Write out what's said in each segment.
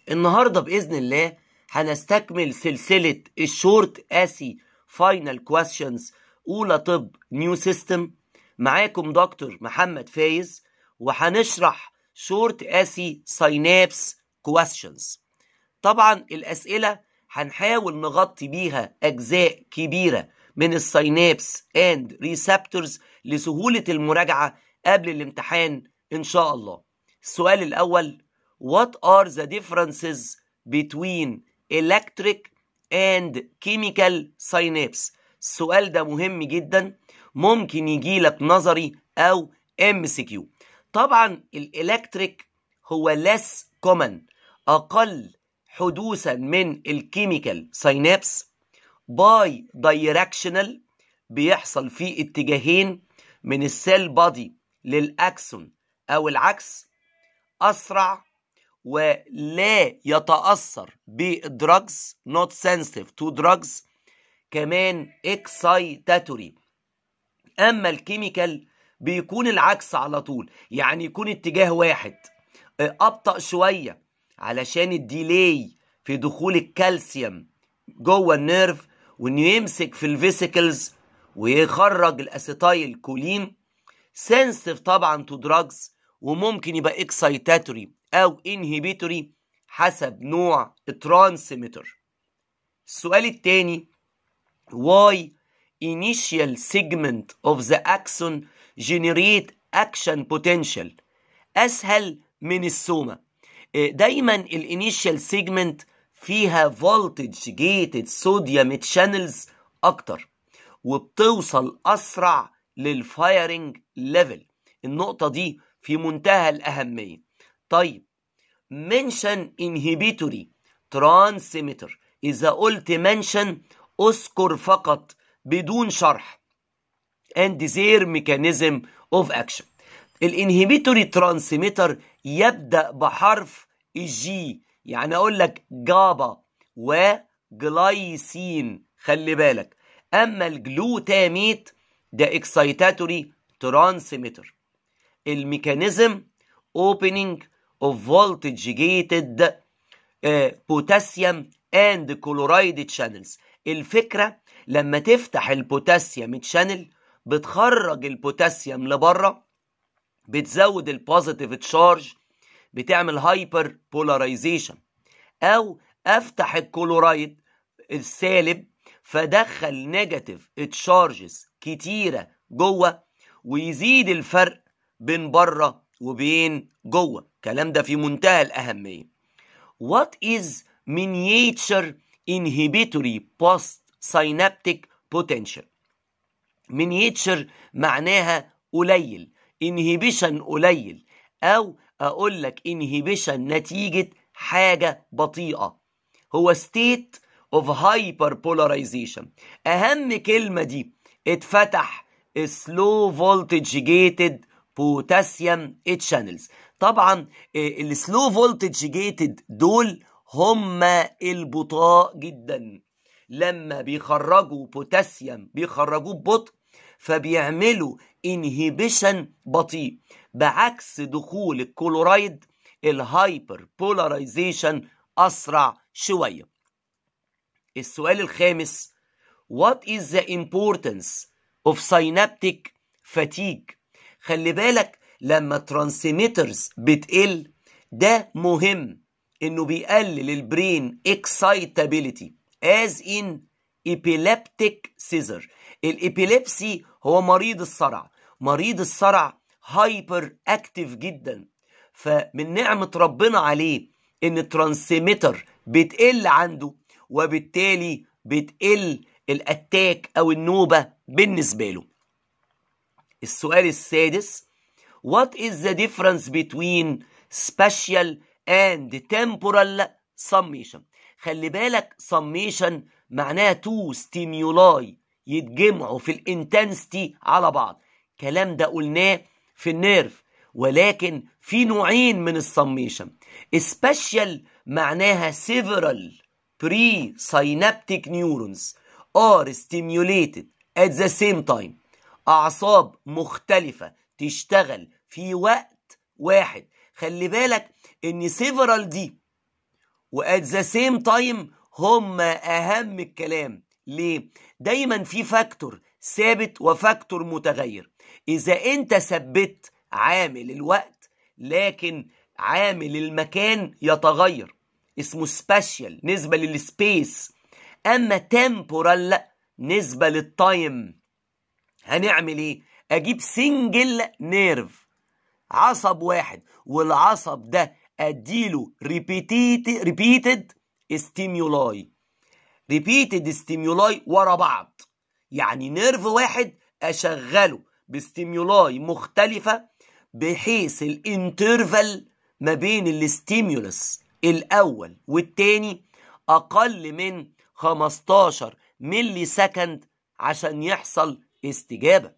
النهاردة بإذن الله هنستكمل سلسلة الشورت اسي فاينل كويستشنز أولى طب نيو سيستم معاكم دكتور محمد فايز وهنشرح شورت اسي ساينابس كويستشنز طبعا الأسئلة هنحاول نغطي بيها أجزاء كبيرة من الساينابس اند ريسبتورز لسهولة المراجعة قبل الامتحان إن شاء الله السؤال الأول What are the differences between electric and chemical synapse السؤال ده مهم جدا ممكن يجي لك نظري أو MCQ طبعا الإلكتريك هو less common أقل حدوثا من الكيميكال ساينابس باي دايركشنال بيحصل في اتجاهين من السيل بادي للاكسون او العكس اسرع ولا يتاثر بالدراجز not sensitive to drugs كمان excitatory اما الكيميكال بيكون العكس على طول يعني يكون اتجاه واحد ابطا شويه علشان الديلي في دخول الكالسيوم جوه النيرف وانه يمسك في الفيسيكلز ويخرج الاسيتايل كولين سنسيتيف طبعا تو دراجز وممكن يبقى اكسايتاتوري او انهبيتوري حسب نوع الترانسميتر السؤال الثاني why initial segment of the axon generate action potential اسهل من السومة دايما الانيشال سيجمنت فيها فولتج جيتد صوديوم تشانلز اكتر وبتوصل اسرع للفايرنج ليفل النقطه دي في منتهى الاهميه طيب منشن انهبيتوري ترانسميتر اذا قلت منشن اذكر فقط بدون شرح and their mechanism of action الانهبيتوري ترانسميتر يبدا بحرف الجي يعني اقول لك جابا وجلايسين خلي بالك اما الجلوتاميت ده اكسايتاتوري ترانسميتر الميكانيزم opening of voltage gated بوتاسيوم اند كلورايد channels الفكره لما تفتح البوتاسيوم تشانل بتخرج البوتاسيوم لبره بتزود البوزيتيف تشارج بتعمل هايبر بولاريزيشن او افتح الكلورايد السالب فدخل نيجاتيف تشارجز كتيره جوه ويزيد الفرق بين بره وبين جوه الكلام ده في منتهى الاهميه what is miniature inhibitory post synaptic potential miniature معناها قليل inhibition قليل او اقول لك انهبيشن نتيجه حاجه بطيئه هو ستيت اوف هايبر بولاريزيشن اهم كلمه دي اتفتح سلو فولتج جيتد بوتاسيوم تشانلز طبعا السلو فولتج جيتد دول هم البطاء جدا لما بيخرجوا بوتاسيوم بيخرجوه ببطء فبيعملوا انهبيشن بطيء بعكس دخول الكلورايد الهايبر بولاريزيشن اسرع شويه السؤال الخامس what is the importance of synaptic fatigue خلي بالك لما ترانسميترز بتقل ده مهم انه بيقلل البرين excitability as in epileptic seizure الابيليبسي هو مريض الصرع مريض الصرع هايبر اكتف جدا فمن نعمة ربنا عليه ان الترانسميتر بتقل عنده وبالتالي بتقل الاتاك او النوبة بالنسبة له السؤال السادس What is the difference between spatial and temporal summation خلي بالك summation معناها two stimuli يتجمعوا في الانتنستي على بعض الكلام ده قلناه في النيرف ولكن في نوعين من السميشن سبيشال معناها several pre-synaptic neurons are stimulated at the same time أعصاب مختلفة تشتغل في وقت واحد خلي بالك إن several دي وات ذا سيم تايم هم اهم الكلام ليه دايما في فاكتور ثابت وفاكتور متغير اذا انت ثبت عامل الوقت لكن عامل المكان يتغير اسمه سبيشال نسبه للسبيس اما تمبورال نسبه للتايم هنعمل ايه اجيب سنجل نيرف عصب واحد والعصب ده اديله ريبيتيد ريبيتد ستيمولاي ريبيتد ستيمولاي ورا بعض يعني نيرف واحد اشغله بستيمولاي مختلفة بحيث الانترفال ما بين الستيمولس الاول والتاني اقل من 15 ملي سكند عشان يحصل استجابة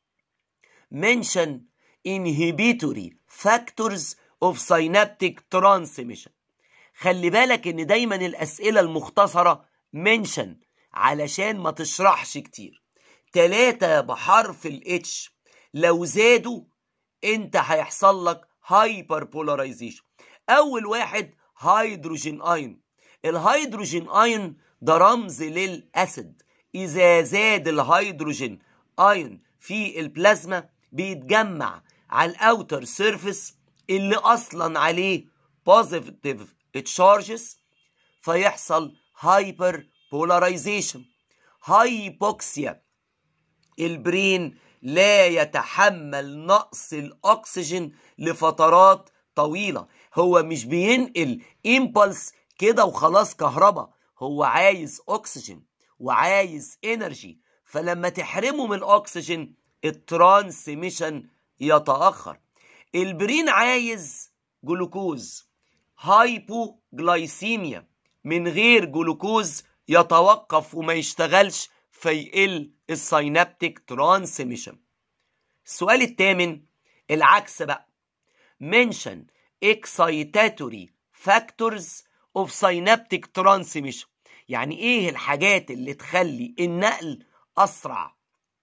mention inhibitory factors of synaptic transmission خلي بالك ان دايما الاسئلة المختصرة mention علشان ما تشرحش كتير تلاتة بحرف الاتش لو زادوا انت هيحصل لك هايبر بولاريزيشن اول واحد هيدروجين ايون الهيدروجين ايون ده رمز للاسيد اذا زاد الهيدروجين ايون في البلازما بيتجمع على الاوتر سيرفيس اللي اصلا عليه بوزيتيف تشارجز فيحصل هايبر بولاريزيشن هايبوكسيا البرين لا يتحمل نقص الاكسجين لفترات طويله هو مش بينقل امبلس كده وخلاص كهرباء هو عايز اكسجين وعايز انرجي فلما تحرمه من الاكسجين الترانسميشن يتاخر البرين عايز جلوكوز هايبوجلايسيميا من غير جلوكوز يتوقف وما يشتغلش فيقل السينابتيك ترانسميشن السؤال الثامن العكس بقى mention excitatory factors of synaptic transmission يعني ايه الحاجات اللي تخلي النقل اسرع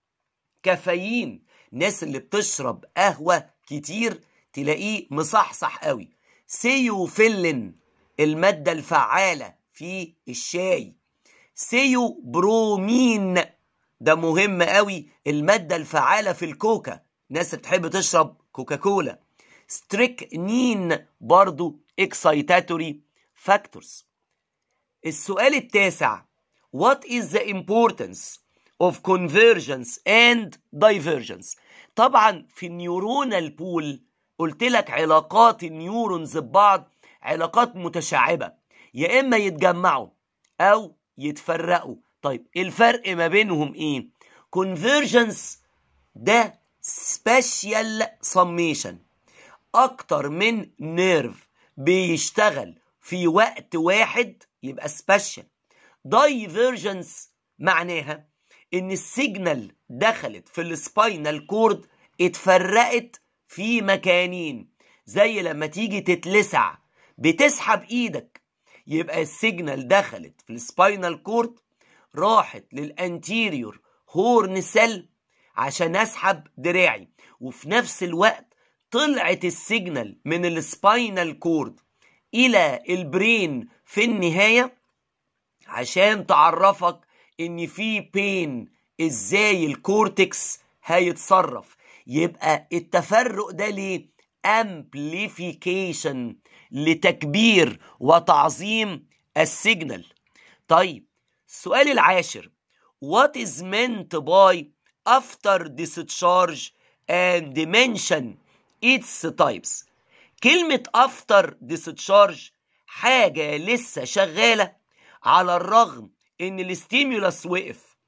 كافيين ناس اللي بتشرب قهوة كتير تلاقيه مصحصح قوي سيوفيلين المادة الفعالة في الشاي سيو برومين ده مهم قوي المادة الفعالة في الكوكا ناس بتحب تشرب كوكاكولا ستريكنين برضو اكسايتاتوري فاكتورز السؤال التاسع What is the importance of convergence and divergence طبعا في النيورونال بول قلت لك علاقات النيورونز ببعض علاقات متشعبة يا إما يتجمعوا أو يتفرقوا طيب الفرق ما بينهم إيه convergence ده special summation أكتر من نيرف بيشتغل في وقت واحد يبقى special divergence معناها ان السيجنال دخلت في السباينال كورد اتفرقت في مكانين زي لما تيجي تتلسع بتسحب ايدك يبقى السيجنال دخلت في السباينال كورد راحت للانتيريور هورن سيل عشان اسحب دراعي وفي نفس الوقت طلعت السيجنال من السباينال كورد الى البرين في النهايه عشان تعرفك ان في بين ازاي الكورتكس هيتصرف يبقى التفرق ده ليه amplification لتكبير وتعظيم السيجنال طيب السؤال العاشر what is meant by after discharge and mention its types كلمة after discharge حاجة لسه شغالة على الرغم ان الستيمولس وقف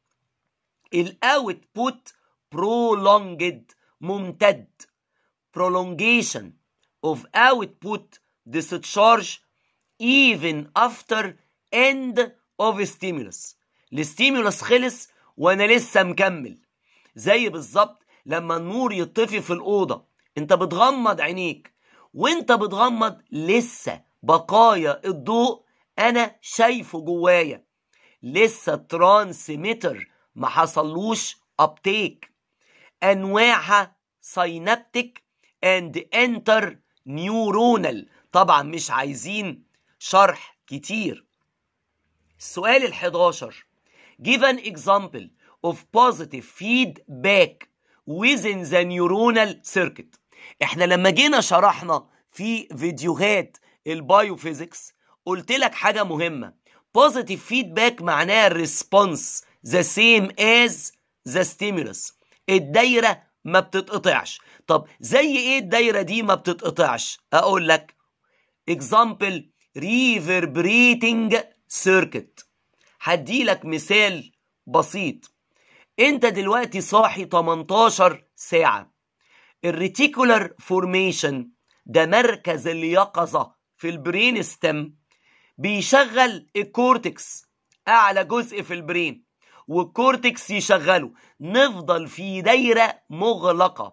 الاوتبوت prolonged ممتد prolongation of output discharge even after end of stimulus الستيمولس خلص وانا لسه مكمل زي بالظبط لما النور يطفي في الأوضة انت بتغمض عينيك وانت بتغمض لسه بقايا الضوء انا شايفه جوايا لسه الترانسميتر ما حصلوش ابتيك انواعها ساينابتيك اند انتر نيورونال طبعا مش عايزين شرح كتير السؤال ال 11 give an example of positive feedback within the neuronal circuit احنا لما جينا شرحنا في فيديوهات البايوفيزيكس قلت لك حاجة مهمة positive feedback معناها response the same as the stimulus الدايرة ما بتتقطعش طب زي ايه الدايرة دي ما بتتقطعش اقول لك example reverberating circuit هدي لك مثال بسيط انت دلوقتي صاحي 18 ساعة الريتيكولار فورميشن ده مركز اليقظة في البرين ستم بيشغل الكورتكس اعلى جزء في البرين والكورتكس يشغله نفضل في دايرة مغلقة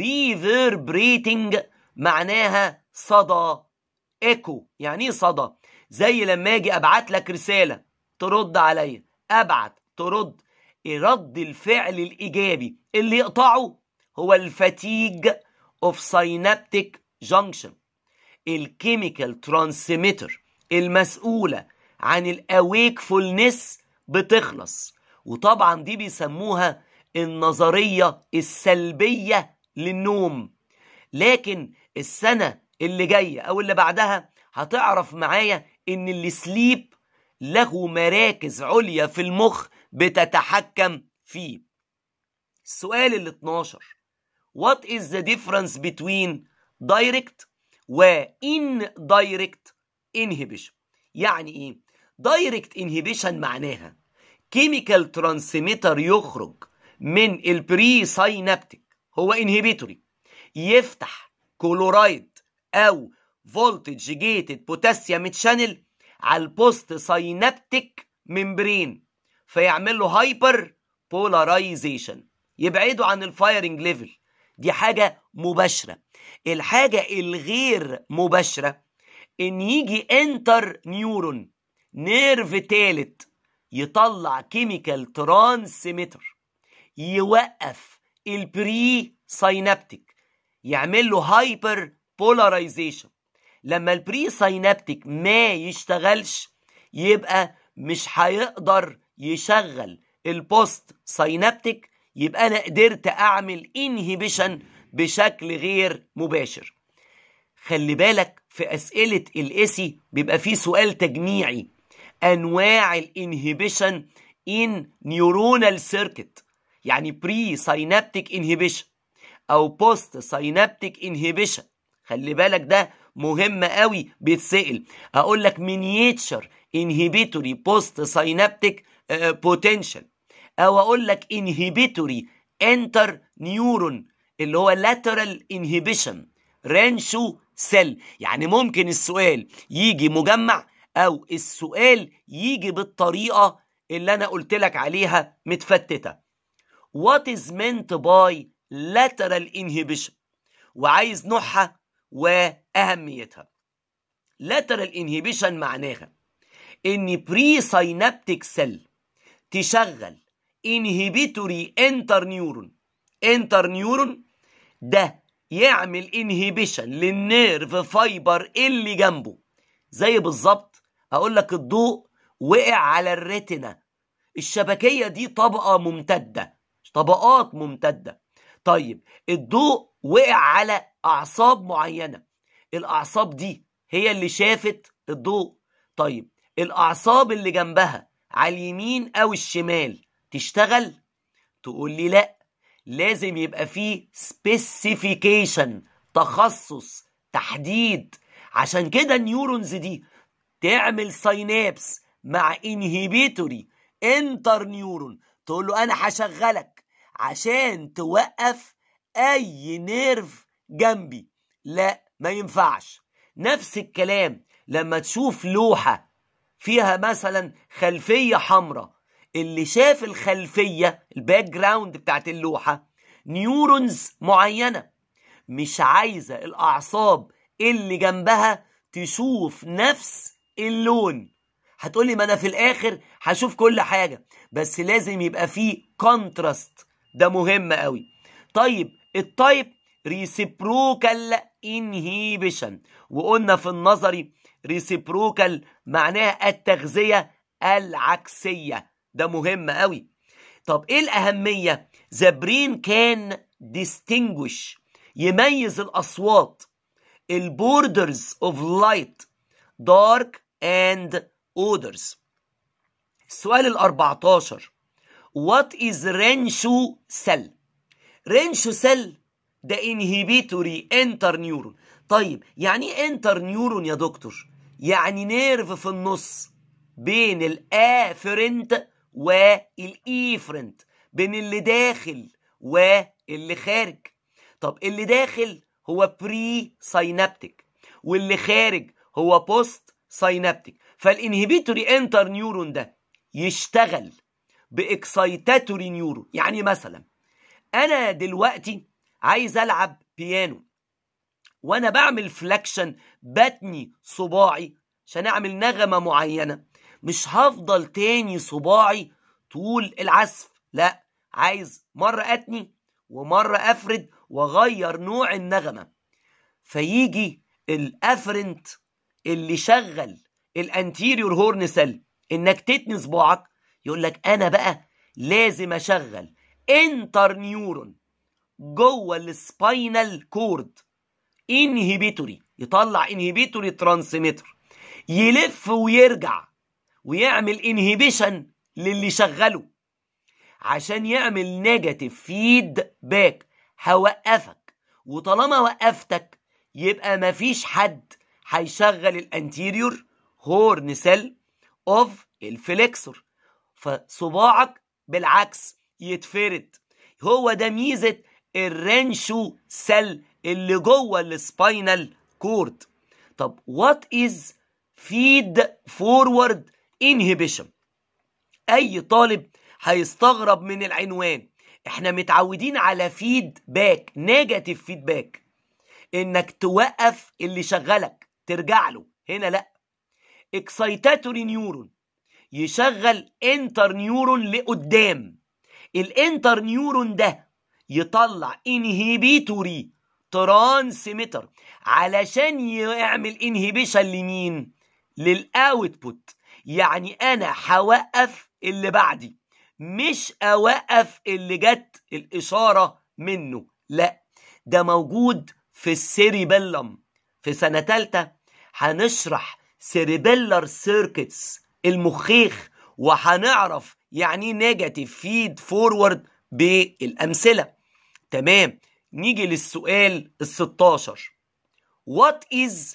ريفربريتنج معناها صدى ايكو يعني ايه صدى زي لما اجي ابعت لك رسالة ترد عليا ابعت ترد رد الفعل الايجابي اللي يقطعه هو الفاتيج اوف ساينابتيك جانكشن الكيميكال ترانسميتر المسؤولة عن الاويكفولنس بتخلص وطبعا دي بيسموها النظرية السلبية للنوم لكن السنة اللي جاية او اللي بعدها هتعرف معايا ان السليب له مراكز عليا في المخ بتتحكم فيه السؤال ال 12 What is the difference between direct و indirect inhibition يعني ايه direct inhibition معناها chemical transmitter يخرج من البري ساينابتيك هو انهبيتوري يفتح كلورايد او فولتج جيتد بوتاسيوم تشانل على البوست ساينابتيك ممبرين فيعمل له هايبر بولارايزيشن يبعده عن الفايرنج ليفل دي حاجة مباشرة الحاجة الغير مباشرة ان يجي انتر نيورون نيرف تالت يطلع كيميكال ترانسميتر يوقف البري ساينابتيك يعمل له هايبر بولارايزيشن لما البري ساينابتيك ما يشتغلش يبقى مش هيقدر يشغل البوست ساينابتيك يبقى انا قدرت اعمل انهبيشن بشكل غير مباشر خلي بالك في اسئله الاسي بيبقى في سؤال تجميعي انواع الانهبيشن ان نيورونال سيركت يعني بري ساينابتيك انهبيشن او بوست ساينابتيك انهبيشن خلي بالك ده مهم قوي بيتسأل اقول لك مينياتشر انهبيتوري بوست ساينابتيك بوتنشال او اقول لك انهبيتوري انتر نيورون اللي هو lateral inhibition رانشو سيل يعني ممكن السؤال يجي مجمع او السؤال يجي بالطريقه اللي انا قلت لك عليها متفتته what is meant by lateral inhibition وعايز نوعها واهميتها lateral inhibition معناها ان بري ساينابتيك سيل تشغل انهبيتوري انتر نيورون انتر نيورون ده يعمل انهبيشن للنيرف فايبر اللي جنبه زي بالظبط اقول لك الضوء وقع على الريتنا الشبكيه دي طبقه ممتده طبقات ممتده طيب الضوء وقع على اعصاب معينه الاعصاب دي هي اللي شافت الضوء طيب الاعصاب اللي جنبها على اليمين او الشمال تشتغل تقول لي لا لازم يبقى فيه سبيسيفيكيشن تخصص تحديد عشان كده النيورونز دي تعمل ساينابس مع انهبيتوري انتر نيورون تقول له انا هشغلك عشان توقف اي نيرف جنبي لا ما ينفعش نفس الكلام لما تشوف لوحة فيها مثلا خلفية حمراء اللي شاف الخلفية الباك جراوند بتاعت اللوحة نيورونز معينة مش عايزة الأعصاب اللي جنبها تشوف نفس اللون هتقولي ما أنا في الآخر هشوف كل حاجة بس لازم يبقى فيه كونتراست ده مهم قوي طيب التايب ريسيبروكال انهيبيشن وقلنا في النظري ريسيبروكال معناها التغذية العكسية ده مهم قوي طب ايه الأهمية the brain can distinguish يميز الأصوات البوردرز of light dark and odors السؤال ال 14 what is رينشو cell رينشو cell ده inhibitory interneuron طيب يعني ايه انترنيورون يا دكتور يعني نيرف في النص بين الافرنت والايفرنت بين اللي داخل واللي خارج طب اللي داخل هو بري ساينابتيك واللي خارج هو بوست ساينابتيك فالانهبيتوري انتر نيورون ده يشتغل باكسايتاتوري نيورون يعني مثلا انا دلوقتي عايز العب بيانو وانا بعمل فلكشن بتني صباعي عشان اعمل نغمه معينه مش هفضل تاني صباعي طول العزف لا عايز مره اتني ومره افرد واغير نوع النغمه فيجي الافرنت اللي شغل الانتيريور هورن سيل انك تتني صباعك يقول لك انا بقى لازم اشغل انتر نيورون جوه السباينال كورد انهبيتوري يطلع انهبيتوري ترانسميتر يلف ويرجع ويعمل انهبيشن للي شغله عشان يعمل نيجاتيف فيد باك هوقفك وطالما وقفتك يبقى مفيش حد هيشغل الانتيريور هورن سيل اوف الفليكسور فصباعك بالعكس يتفرد هو ده ميزه الرنشو سيل اللي جوه السباينال كورد طب وات از فيد فورورد انهبيشن اي طالب هيستغرب من العنوان احنا متعودين على فيد باك نيجاتيف فيدباك انك توقف اللي شغلك ترجع له هنا لا اكسايتاتوري نيورون يشغل انتر نيورون لقدام الانتر نيورون ده يطلع انهبيتوري ترانسميتر علشان يعمل انهبيشن لمين للاوتبوت يعني انا هوقف اللي بعدي مش اوقف اللي جت الاشاره منه لا ده موجود في السيريبيلم في سنه ثالثه هنشرح سيريبيلر سيركتس المخيخ وهنعرف يعني ايه نيجاتيف فيد فورورد بالامثله تمام نيجي للسؤال ال 16 وات از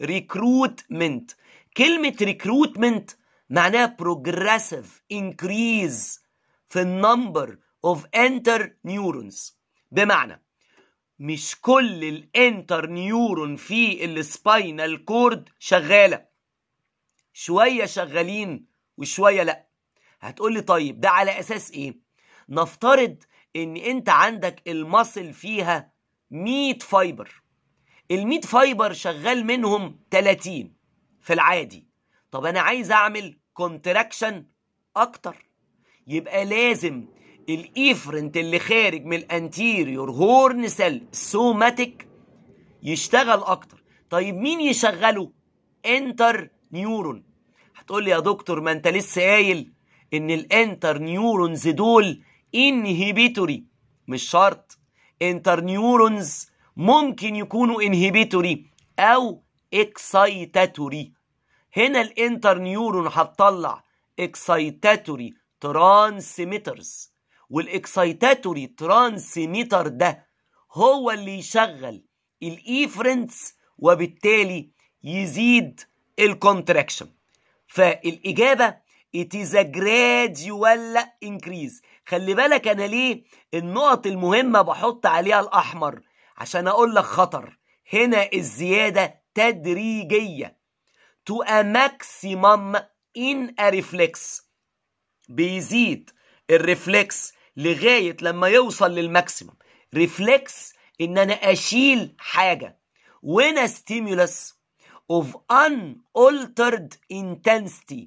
ريكروتمنت كلمة ريكروتمنت معناها progressive increase في النمبر اوف انتر نيورونز بمعنى مش كل الانتر نيورون في السباينال كورد شغاله شويه شغالين وشويه لا هتقولي طيب ده على اساس ايه نفترض ان انت عندك المصل فيها 100 فايبر ال100 فايبر شغال منهم 30 في العادي طب انا عايز اعمل كونتراكشن اكتر يبقى لازم الايفرنت اللي خارج من الانتيريور هورن سيل سوماتيك يشتغل اكتر طيب مين يشغله انتر نيورون هتقول لي يا دكتور ما انت لسه قايل ان الانتر نيورونز دول انهبيتوري مش شرط انتر نيورونز ممكن يكونوا انهبيتوري او اكسايتاتوري هنا الانتر نيورون هتطلع اكسايتاتوري ترانسميترز والاكسايتاتوري ترانسميتر ده هو اللي يشغل الايفرنتس وبالتالي يزيد الكونتراكشن فالاجابه it is a gradual increase خلي بالك انا ليه النقط المهمه بحط عليها الاحمر عشان اقول لك خطر هنا الزياده تدريجيه to a maximum in a reflex بيزيد الريفلكس لغايه لما يوصل للماكسيمم ريفلكس ان انا اشيل حاجه when a stimulus of unaltered intensity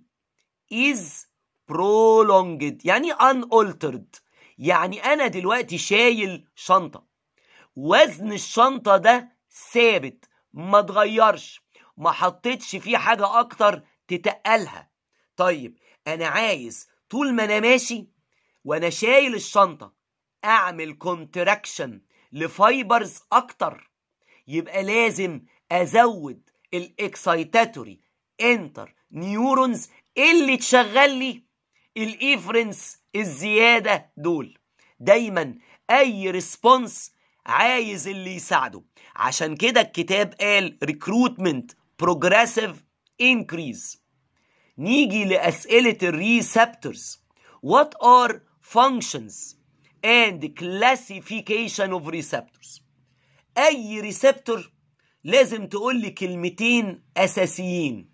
is prolonged يعني unaltered يعني انا دلوقتي شايل شنطه وزن الشنطه ده ثابت ما اتغيرش ما حطيتش فيه حاجة أكتر تتقلها طيب أنا عايز طول ما أنا ماشي وأنا شايل الشنطة أعمل كونتراكشن لفايبرز أكتر يبقى لازم أزود الإكسايتاتوري انتر نيورونز اللي تشغل لي الإيفرنس الزيادة دول دايما أي ريسبونس عايز اللي يساعده عشان كده الكتاب قال recruitment progressive increase نيجي لأسئلة الريسبتورز what are functions and classification of receptors أي ريسبتور لازم تقول لي كلمتين أساسيين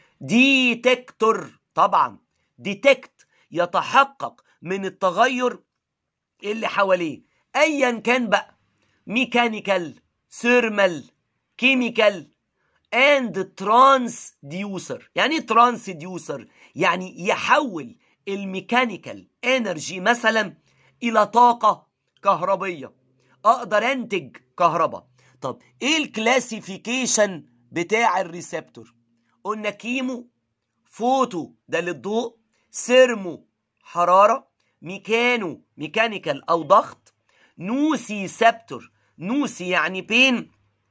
ديتكتور طبعا ديتكت يتحقق من التغير اللي حواليه ايا كان بقى ميكانيكال ثيرمال كيميكال اند ترانسديوسر يعني ايه ترانسديوسر يعني يحول الميكانيكال انرجي مثلا الى طاقه كهربيه اقدر انتج كهرباء طب ايه الكلاسيفيكيشن بتاع الريسبتور قلنا كيمو فوتو ده للضوء سيرمو حراره ميكانو ميكانيكال او ضغط نوسي سبتور نوسي يعني بين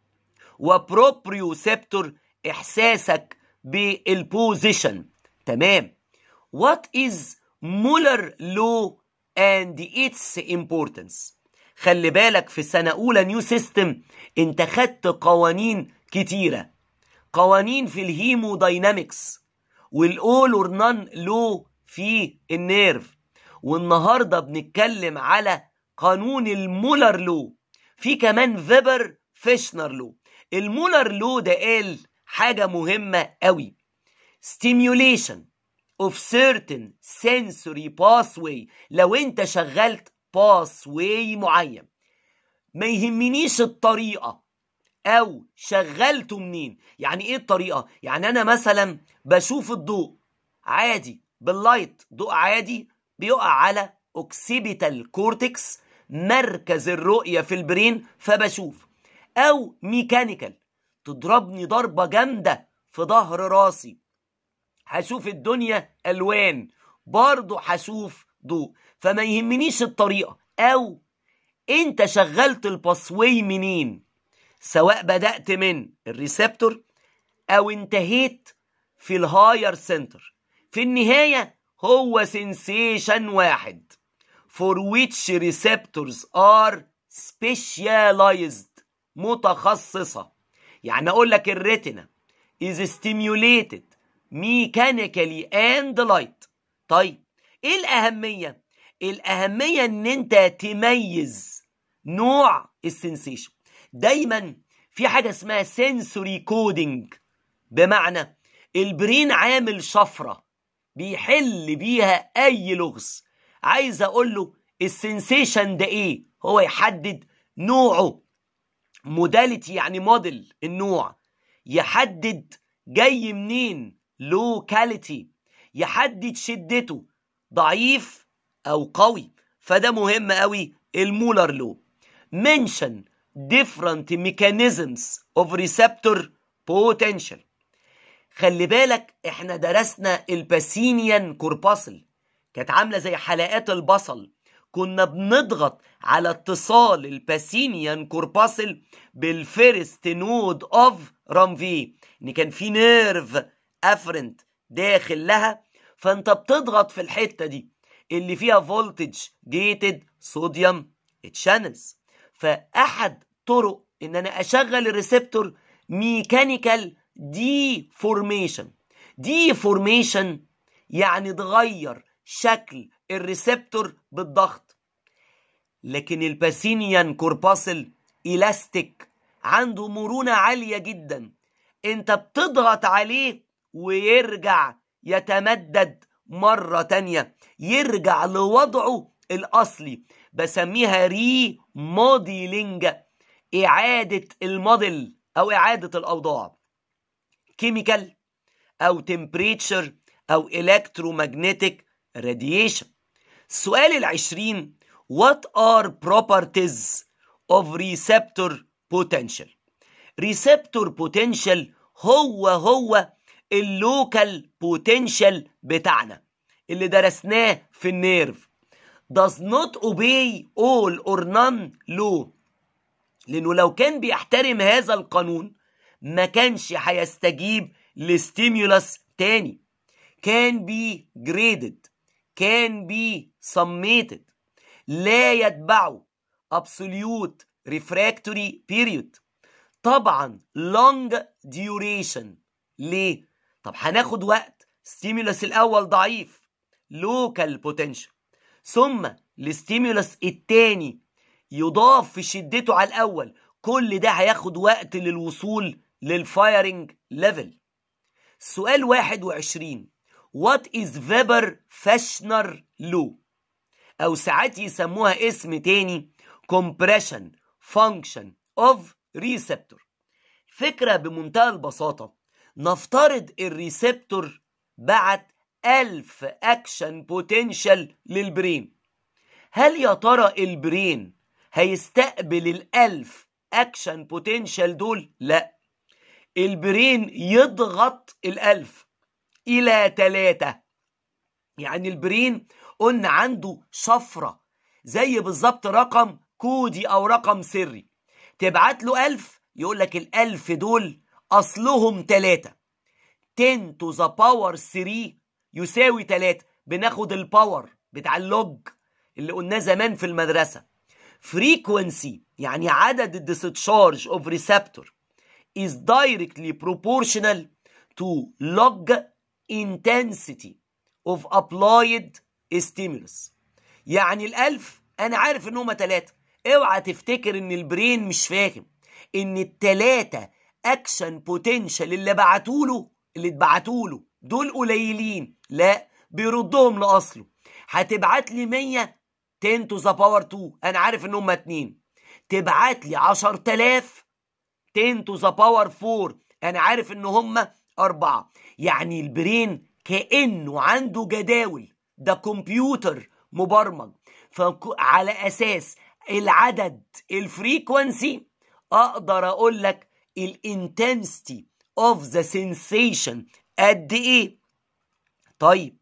وبروبريوسبتور احساسك بالبوزيشن تمام what is Muller law and its importance خلي بالك في سنة أولى نيو سيستم انت خدت قوانين كتيرة قوانين في الهيموداينامكس والأول اور نان لو في النيرف والنهارده بنتكلم على قانون المولر لو في كمان فيبر فيشنر لو المولر لو ده قال حاجة مهمة قوي stimulation of certain sensory pathway لو انت شغلت pathway معين ما يهمنيش الطريقة او شغلته منين يعني ايه الطريقة يعني انا مثلا بشوف الضوء عادي باللايت ضوء عادي بيقع على اوكسيبيتال كورتكس مركز الرؤية في البرين فبشوف او ميكانيكال تضربني ضربة جامدة في ظهر راسي هشوف الدنيا الوان برضه هشوف ضوء فما يهمنيش الطريقة او انت شغلت الباسوي منين سواء بدأت من الريسبتور او انتهيت في الهاير سنتر في النهاية هو سنسيشن واحد for which receptors are specialized متخصصة يعني أقول لك الريتنا is stimulated mechanically and light طيب إيه الأهمية؟ الأهمية إن أنت تميز نوع السنسيشن دايما في حاجة اسمها sensory coding بمعنى البرين عامل شفرة بيحل بيها أي لغز عايز أقول له السنسيشن ده إيه هو يحدد نوعه موداليتي يعني موديل النوع يحدد جاي منين لوكاليتي يحدد شدته ضعيف أو قوي فده مهم قوي المولر لو mention different mechanisms of receptor potential خلي بالك احنا درسنا الباسينيان كورباسل كانت عامله زي حلقات البصل كنا بنضغط على اتصال الباسينيان كورباسل بالفيرست نود اوف رامفي ان كان في نيرف افرنت داخل لها فانت بتضغط في الحته دي اللي فيها فولتج جيتد صوديوم تشانلز فاحد طرق ان انا اشغل الريسبتور ميكانيكال دي فورميشن دي فورميشن يعني تغير شكل الريسبتور بالضغط لكن الباسينيان كورباسل إلاستيك عنده مرونة عالية جدا انت بتضغط عليه ويرجع يتمدد مرة تانية يرجع لوضعه الأصلي بسميها ري موديلينج إعادة الموديل أو إعادة الأوضاع كيميكال أو تمبريتشر أو إلكترومagnetic radiation السؤال العشرين What are properties of receptor potential receptor potential هو هو اللوكال بوتنشال بتاعنا اللي درسناه في النيرف does not obey all or none law لانه لو كان بيحترم هذا القانون ما كانش هيستجيب لستيمولس تاني can be graded can be summated لا يتبعه absolute refractory period طبعا long duration ليه؟ طب هناخد وقت ستيمولس الأول ضعيف local potential ثم الستيمولس التاني يضاف في شدته على الأول كل ده هياخد وقت للوصول للفايرنج ليفل سؤال 21 What is Weber Fechner law أو ساعات يسموها اسم تاني compression function of receptor فكرة بمنتهى البساطة نفترض الريسبتور بعت ألف أكشن بوتنشال للبرين هل يا ترى البرين هيستقبل الألف أكشن بوتنشال دول؟ لا البرين يضغط الألف إلى ثلاثة يعني البرين قلنا عنده شفرة زي بالظبط رقم كودي أو رقم سري تبعت له ألف يقول لك الألف دول أصلهم ثلاثة 10 to the power 3 يساوي 3 بناخد الباور بتاع اللوج اللي قلناه زمان في المدرسة frequency يعني عدد الديستشارج of receptor is directly proportional to log intensity of applied stimulus يعني الألف أنا عارف إن هما تلاتة اوعى تفتكر إن البرين مش فاهم إن التلاتة أكشن بوتنشال اللي بعتوله اللي اتبعتوله دول قليلين لا بيردهم لأصله هتبعت لي 100 10 to the power 2 أنا عارف إن هما اتنين تبعت لي 10000 10 to the power 4 أنا عارف إن هما أربعة يعني البرين كأنه عنده جداول ده كمبيوتر مبرمج فعلى أساس العدد الفريكونسي أقدر أقول لك الانتنسيتي اوف ذا sensation قد إيه طيب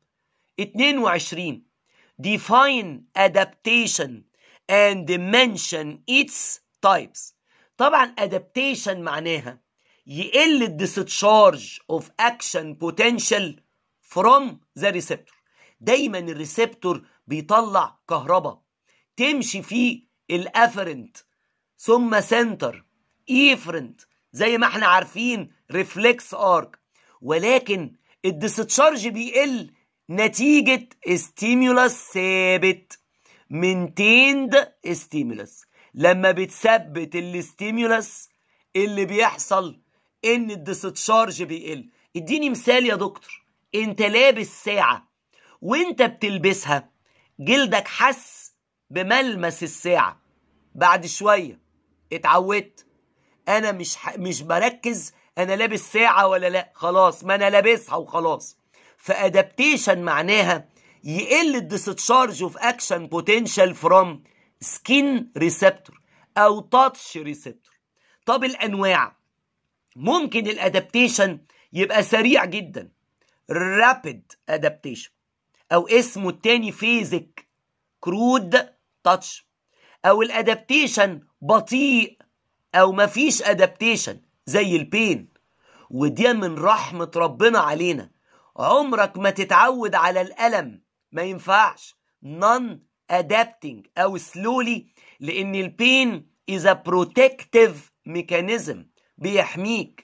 22 define adaptation and mention its types طبعا adaptation معناها يقل الديستشارج اوف اكشن بوتنشال فروم ذا ريسبتور دايما الريسبتور بيطلع كهرباء تمشي فيه الافرنت ثم سنتر ايفرنت زي ما احنا عارفين ريفلكس ارك ولكن الديستشارج بيقل نتيجة ستيمولس ثابت منتيند ستيمولس لما بتثبت الستيمولس اللي بيحصل ان الديستشارج بيقل اديني مثال يا دكتور انت لابس ساعة وانت بتلبسها جلدك حس بملمس الساعة بعد شوية اتعودت انا مش ح... مش بركز انا لابس ساعة ولا لا خلاص ما انا لابسها وخلاص فادابتيشن معناها يقل الديستشارج اوف اكشن بوتنشال فروم سكين ريسبتور او تاتش ريسبتور طب الانواع ممكن الادابتيشن يبقى سريع جدا رابيد ادابتيشن او اسمه التاني فيزيك كرود تاتش او الادابتيشن بطيء او مفيش ادابتيشن زي البين ودي من رحمة ربنا علينا عمرك ما تتعود على الألم ما ينفعش non adapting أو slowly لأن البين is a protective mechanism بيحميك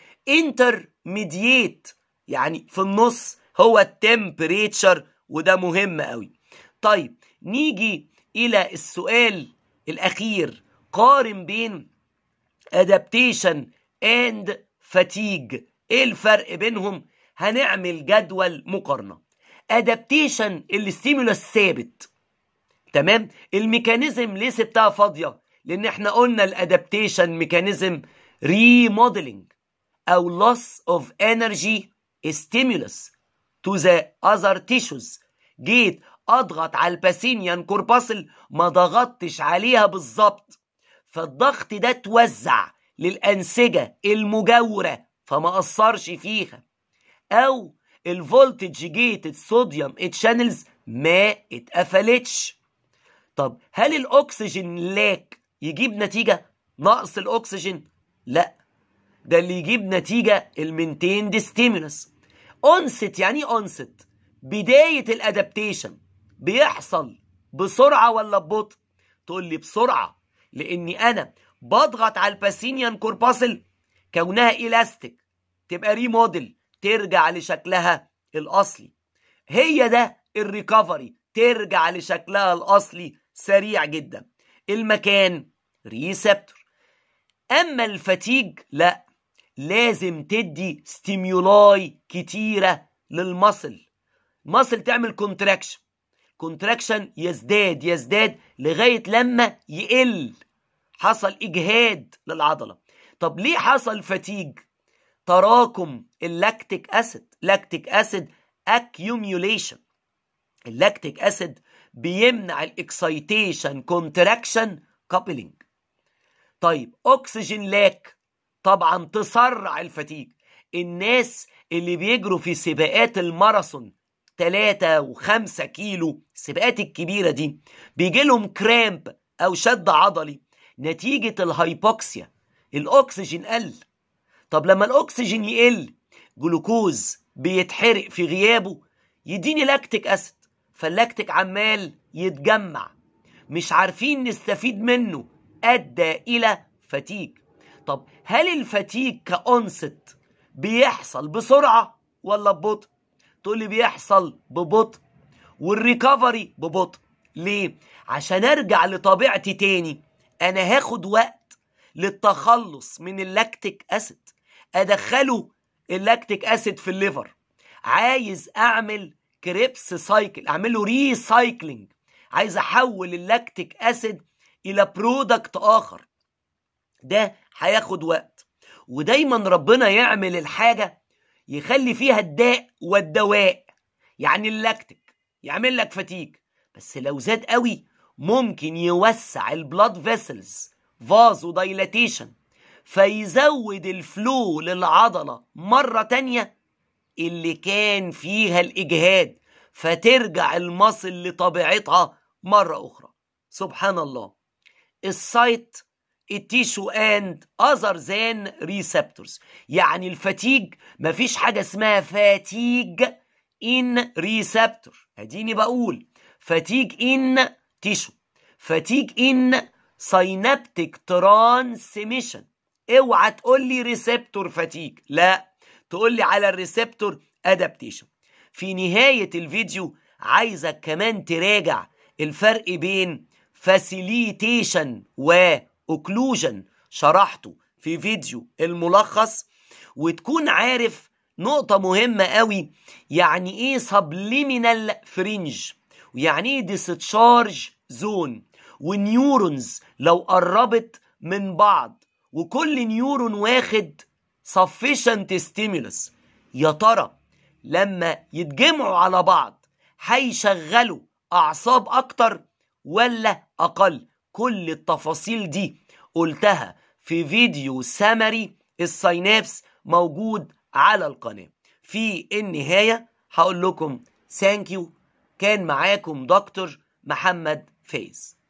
intermediate يعني في النص هو التمبريتشر وده مهم قوي طيب نيجي إلى السؤال الأخير قارن بين adaptation and fatigue ايه الفرق بينهم هنعمل جدول مقارنة adaptation الستيمولس ثابت تمام الميكانيزم ليه سبتها فاضية لان احنا قلنا الادابتيشن ميكانيزم ريموديلنج او loss of energy stimulus to the other tissues جيت اضغط على الباسينيان كورباسل ما ضغطتش عليها بالظبط فالضغط ده توزع للأنسجة المجاورة فما أثرش فيها أو الفولتج جيتد صوديوم تشانلز ما اتقفلتش طب هل الأكسجين لاك يجيب نتيجة نقص الأكسجين؟ لا ده اللي يجيب نتيجة المينتيند ستيمولس أنست يعني ايه أنست؟ بداية الأدابتيشن بيحصل بسرعة ولا ببطء؟ تقول لي بسرعة لأني أنا بضغط على الباسينيان كورباسل كونها إلاستيك تبقى ريموديل ترجع لشكلها الأصلي هي ده الريكفري ترجع لشكلها الأصلي سريع جدا المكان ريسبتور أما الفتيج لا لازم تدي ستيمولاي كتيرة للمصل مصل تعمل كونتراكشن كونتراكشن يزداد يزداد لغاية لما يقل حصل إجهاد للعضلة طب ليه حصل فتيج تراكم اللاكتيك أسيد لاكتيك أسيد accumulation اللاكتيك أسيد بيمنع الاكسيتيشن كونتراكشن كابلينج طيب أكسجين لاك طبعا تسرع الفتيج الناس اللي بيجروا في سباقات الماراثون 3 و5 كيلو السباقات الكبيرة دي بيجي لهم كرامب أو شد عضلي نتيجة الهايبوكسيا الأكسجين قل طب لما الأكسجين يقل جلوكوز بيتحرق في غيابه يديني لاكتيك أسيد فاللاكتيك عمال يتجمع مش عارفين نستفيد منه أدى إلى فتيج طب هل الفتيج كأنست بيحصل بسرعة ولا ببطء تقول لي بيحصل ببطء والريكفري ببطء ليه عشان ارجع لطبيعتي تاني انا هاخد وقت للتخلص من اللاكتيك اسيد ادخله اللاكتيك اسيد في الليفر عايز اعمل كريبس سايكل اعمله ريسايكلينج عايز احول اللاكتيك اسيد الى برودكت اخر ده هياخد وقت ودايما ربنا يعمل الحاجة يخلي فيها الداء والدواء يعني اللاكتيك يعمل لك فتيج بس لو زاد قوي ممكن يوسع البلاد فيسلز فازو دايلاتيشن فيزود الفلو للعضلة مرة تانية اللي كان فيها الإجهاد فترجع المصل لطبيعتها مرة أخرى سبحان الله السايت التيشو اند اذر ذان ريسبتورز يعني الفتيج مفيش حاجه اسمها فاتيج ان ريسبتور اديني بقول فاتيج ان تيشو فاتيج ان ساينابتيك ترانسميشن اوعى تقول لي ريسبتور فاتيج لا تقول لي على الريسبتور ادابتيشن في نهايه الفيديو عايزك كمان تراجع الفرق بين فاسيليتيشن و اوكلوجن شرحته في فيديو الملخص وتكون عارف نقطة مهمة قوي يعني ايه سبليمينال فرنج ويعني ايه ديستشارج زون ونيورونز لو قربت من بعض وكل نيورون واخد sufficient stimulus يا ترى لما يتجمعوا على بعض هيشغلوا اعصاب اكتر ولا اقل كل التفاصيل دي قلتها في فيديو سمري الساينابس موجود على القناة في النهاية هقول لكم ثانك يو كان معاكم دكتور محمد فايز